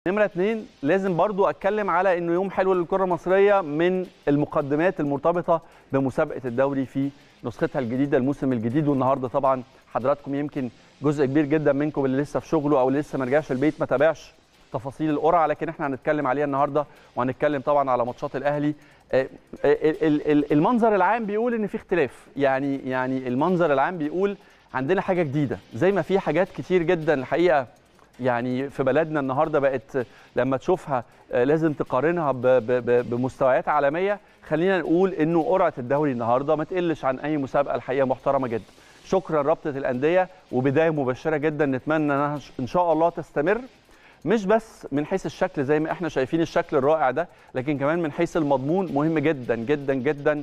نمرة اتنين لازم برضو اتكلم على انه يوم حلو للكرة المصرية من المقدمات المرتبطة بمسابقة الدوري في نسختها الجديدة الموسم الجديد والنهاردة طبعا حضراتكم يمكن جزء كبير جدا منكم اللي لسه في شغله او اللي لسه ما رجعش البيت ما تابعش تفاصيل القرعة لكن احنا هنتكلم عليها النهارده وهنتكلم طبعا على ماتشات الاهلي آه، ال- ال- المنظر العام بيقول ان في اختلاف يعني يعني المنظر العام بيقول عندنا حاجة جديدة زي ما في حاجات كتير جدا الحقيقة يعني في بلدنا النهارده بقت لما تشوفها آه، لازم تقارنها ب- ب- ب- بمستويات عالميه خلينا نقول انه قرعه الدوري النهارده ما تقلش عن اي مسابقه الحقيقه محترمه جدا شكرا رابطه الانديه وبدايه مبشره جدا نتمنى انها ان شاء الله تستمر مش بس من حيث الشكل زي ما احنا شايفين الشكل الرائع ده لكن كمان من حيث المضمون مهم جدا جدا جدا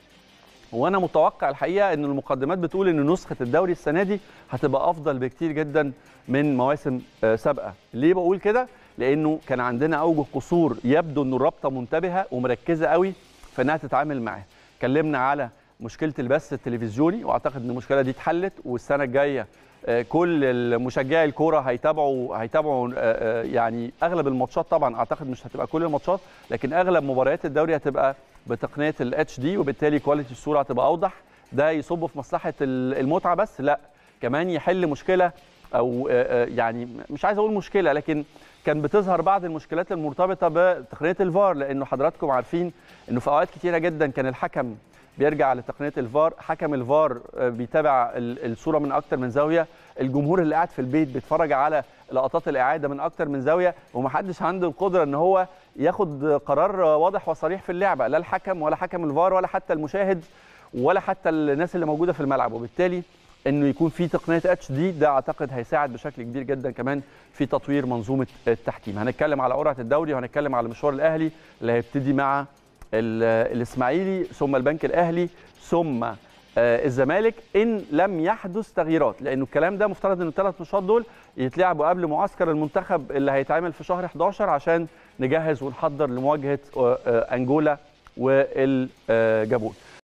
وانا متوقع الحقيقه ان المقدمات بتقول ان نسخه الدوري السنه دي هتبقى افضل بكتير جدا من مواسم آه، سابقه ليه بقول كده لانه كان عندنا اوجه قصور يبدو ان الرابطه منتبهه ومركزه قوي في انها تتعامل معاها اتكلمنا على مشكله البث التلفزيوني واعتقد ان المشكله دي اتحلت والسنه الجايه آه، كل مشجعي الكوره هيتابعوا هيتابعوا آه، آه، يعني اغلب الماتشات طبعا اعتقد مش هتبقى كل الماتشات لكن اغلب مباريات الدوري هتبقى بتقنيه الاتش دي وبالتالي كواليتي الصوره هتبقى اوضح ده يصب في مصلحه ال- المتعه بس لا كمان يحل مشكله او آه، آه، يعني مش عايز اقول مشكله لكن كان بتظهر بعض المشكلات المرتبطه بتقنيه الفار لانه حضراتكم عارفين انه في اوقات كتيره جدا كان الحكم بيرجع لتقنيه الفار حكم الفار آه، بيتابع ال- الصوره من اكتر من زاويه الجمهور اللي قاعد في البيت بيتفرج على لقطات الاعاده من اكتر من زاويه ومحدش عنده القدره ان هو ياخد قرار واضح وصريح في اللعبه لا الحكم ولا حكم الفار ولا حتى المشاهد ولا حتى الناس اللي موجوده في الملعب وبالتالي انه يكون في تقنيه اتش دي ده اعتقد هيساعد بشكل كبير جدا كمان في تطوير منظومه التحكيم هنتكلم على قرعه الدوري وهنتكلم على مشوار الاهلي اللي هيبتدي مع ال- الاسماعيلي ثم البنك الاهلي ثم آه، الزمالك ان لم يحدث تغييرات لانه الكلام ده مفترض ان الثلاث ماتشات دول يتلعبوا قبل معسكر المنتخب اللي هيتعمل في شهر 11 عشان نجهز ونحضر لمواجهه آه، آه، انجولا والجابون